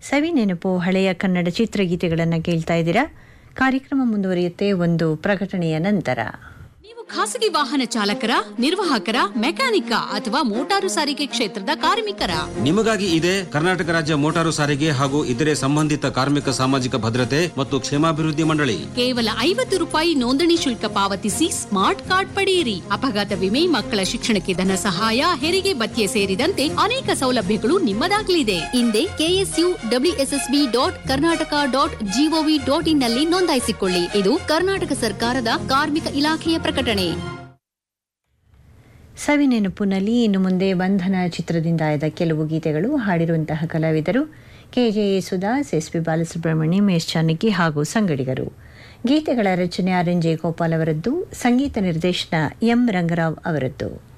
ಸವಿ ನೆನಪು ಹಳೆಯ ಕನ್ನಡ ಚಿತ್ರಗೀತೆಗಳನ್ನು ಕೇಳ್ತಾ ಇದ್ದೀರಾ ಕಾರ್ಯಕ್ರಮ ಮುಂದುವರಿಯುತ್ತೆ ಒಂದು ಪ್ರಕಟಣೆಯ ನಂತರ ನೀವು ಖಾಸಗಿ ವಾಹನ ಚಾಲಕರ ನಿರ್ವಾಹಕರ ಮೆಕ್ಯಾನಿಕ ಅಥವಾ ಮೋಟಾರು ಸಾರಿಗೆ ಕ್ಷೇತ್ರದ ಕಾರ್ಮಿಕರ ನಿಮಗಾಗಿ ಇದೆ ಕರ್ನಾಟಕ ರಾಜ್ಯ ಮೋಟಾರು ಸಾರಿಗೆ ಹಾಗೂ ಇತರೆ ಸಂಬಂಧಿತ ಕಾರ್ಮಿಕ ಸಾಮಾಜಿಕ ಭದ್ರತೆ ಮತ್ತು ಕ್ಷೇಮಾಭಿವೃದ್ಧಿ ಮಂಡಳಿ ಕೇವಲ ಐವತ್ತು ರೂಪಾಯಿ ನೋಂದಣಿ ಶುಲ್ಕ ಪಾವತಿಸಿ ಸ್ಮಾರ್ಟ್ ಕಾರ್ಡ್ ಪಡೆಯಿರಿ ಅಪಘಾತ ವಿಮೆ ಮಕ್ಕಳ ಶಿಕ್ಷಣಕ್ಕೆ ಧನ ಸಹಾಯ ಹೆರಿಗೆ ಭತ್ಯೆ ಸೇರಿದಂತೆ ಅನೇಕ ಸೌಲಭ್ಯಗಳು ನಿಮ್ಮದಾಗಲಿದೆ ಹಿಂದೆ KSU WSSB dot Karnataka dot GOV dot in ನಲ್ಲಿ ನೋಂದಾಯಿಸಿಕೊಳ್ಳಿ ಇದು ಕರ್ನಾಟಕ ಸರ್ಕಾರದ ಕಾರ್ಮಿಕ ಇಲಾಖೆಯ ಪ್ರಕಟಣೆ ಸವಿ ನೆನಪಿನಲ್ಲಿ ಇನ್ನು ಮುಂದೆ ಬಂಧನ ಚಿತ್ರದಿಂದ ಆಯ್ದ ಕೆಲವು ಗೀತೆಗಳು ಹಾಡಿರುವಂತಹ ಕಲಾವಿದರು K J Yesudas S P Balasubrahmanyam S Janaki ಹಾಗೂ ಸಂಗಡಿಗರು ಗೀತೆಗಳ ರಚನೆ ಆರ್ ಎನ್ ಜಯಗೋಪಾಲ್ ಅವರದ್ದು ಸಂಗೀತ ನಿರ್ದೇಶನ ಎಂ ರಂಗರಾವ್ ಅವರದ್ದು